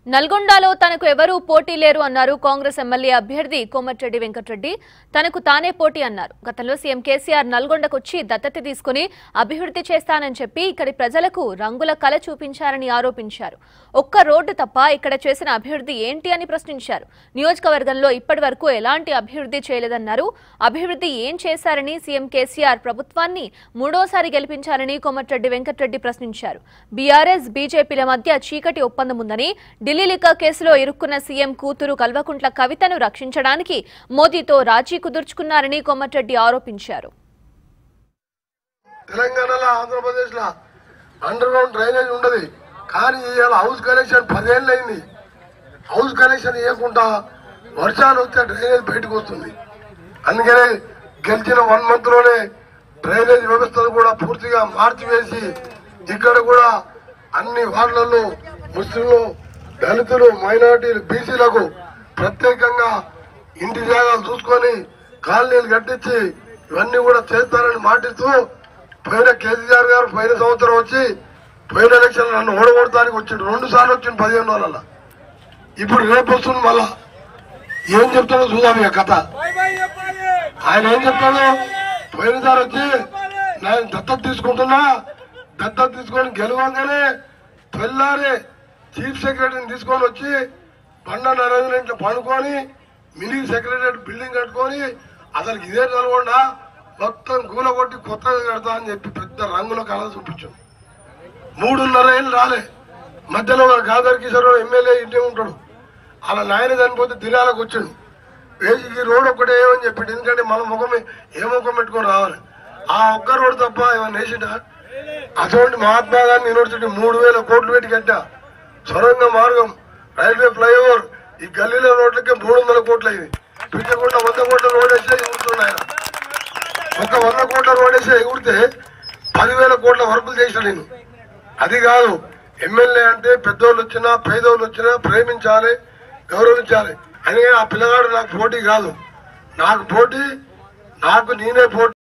నల్గొండలో తనకు ఎవరూ పోటీ లేరు అన్నారు కాంగ్రెస్ ఎమ్మెల్యే అభ్యర్థి కోమటిరెడ్డి వెంకటరెడ్డి తనకు తానే పోటీ అన్నారు గతంలో సీఎం కేసీఆర్ నల్గొండకు వచ్చి దత్తత తీసుకుని అభివృద్ధి చేస్తానని చెప్పి ఇక్కడి ప్రజలకు రంగుల కల చూపించారని ఆరోపించారు ఒక్క రోడ్డు తప్ప ఇక్కడ చేసిన అభివృద్ధి ఏంటి అని ప్రశ్నించారు నియోజకవర్గంలో ఇప్పటి వరకు ఎలాంటి అభివృద్ధి చేయలేదన్నారు అభివృద్ధి ఏం చేశారని సీఎం కేసీఆర్ ప్రభుత్వాన్ని మూడోసారి గెలిపించారని కోమటిరెడ్డి వెంకటరెడ్డి ప్రశ్నించారు బీఆర్ఎస్ బీజేపీల మధ్య చీకటి ఒప్పందం ఉందని ఢిల్లీ లిక్కర్ కేసులో ఇరుక్కున్న సీఎం కూతురు కల్వకుంట్ల కవితను రక్షించడానికి మోదీతో రాజీ కుదుర్చుకున్నారని కోమటిరెడ్డి ఆరోపించారు తెలంగాణలో ఆంధ్రప్రదేశ్లో అండర్ గ్రౌండ్ డ్రైనేజ్ ఉండదు కానీ ఇవాళ హౌస్ కనెక్షన్ పదేళ్ళు అయింది హౌస్ కనెక్షన్ ఇవ్వకుండా వర్షాలు వస్తే డ్రైనేజ్ బయటకు వస్తుంది అందుకనే గెలిచిన వన్ మంత్ లోనే డ్రైనేజ్ వ్యవస్థను కూడా పూర్తిగా మార్చివేసి ఇక్కడ కూడా అన్ని వార్డులలో ముస్లింలు దళితులు మైనార్టీలు బీసీలకు ప్రత్యేకంగా ఇంటి జాగాలు చూసుకొని కాలనీలు కట్టించి ఇవన్నీ కూడా చేస్తారని మాటిస్తూ పోయిన కేసీఆర్ గారు పోయిన సంవత్సరం వచ్చి పోయిన ఎలక్షన్ నన్ను ఓడగొడతానికి వచ్చిండు రెండు సార్లు వచ్చిండు పదిహేను రోజుల ఇప్పుడు రేపు వస్తుంది మళ్ళా ఏం చెప్తాడో చూద్దాం ఇక కథ ఆయన ఏం చెప్తాడు పోయినసారి వచ్చి నేను దత్తత తీసుకుంటున్నా దత్తత తీసుకొని గెలవంగానే తెల్లారి చీఫ్ సెక్రటరీని తీసుకొని వచ్చి బండ నరేంద్ర ఇంట్లో పండుకొని మినీ సెక్రటరీ బిల్డింగ్ కట్టుకొని అసలు ఇదే నల్గొండ మొత్తం గూల కొట్టి కొత్తగా కడతా అని చెప్పి పెద్ద రంగుల కళ చూపించాం మూడున్నర ఏళ్ళు రాలే మధ్యలో ఒక గాదర్ కిషోర్ ఎమ్మెల్యే ఇంటే ఉంటాడు అలా నాయన చనిపోతే దినాలకు వచ్చాడు వేసి ఈ రోడ్ ఒక్కటే ఏమని చెప్పాడు ఎందుకంటే మన ముఖం ఏ ముఖం పెట్టుకొని రావాలి ఆ ఒక్క రోడ్ తప్ప ఏమన్నా వేసిండా అటువంటి మహాత్మా గాంధీ యూనివర్సిటీ మూడు వేల కోట్లు పెట్టి కట్టా సొరంగ మార్గం రైల్వే ఫ్లైఓవర్ ఈ గల్లీలో రోడ్లకి మూడు వందల కోట్లు అయింది పిచ్చకుండా వంద కోట్ల రోడ్ వేస్తే ఎగురుతుంది ఆయన ఒక వంద కోట్ల రోడ్ వేస్తే ఎగురితే పదివేల కోట్ల వర్కులు చేసిన నేను అది కాదు ఎమ్మెల్యే అంటే పెద్దోళ్ళు వచ్చినా పేదోళ్ళు వచ్చినా ప్రేమించాలి గౌరవించాలి అందుకని ఆ పిల్లగాడు నాకు పోటీ కాదు నాకు పోటీ నాకు నేనే పోటీ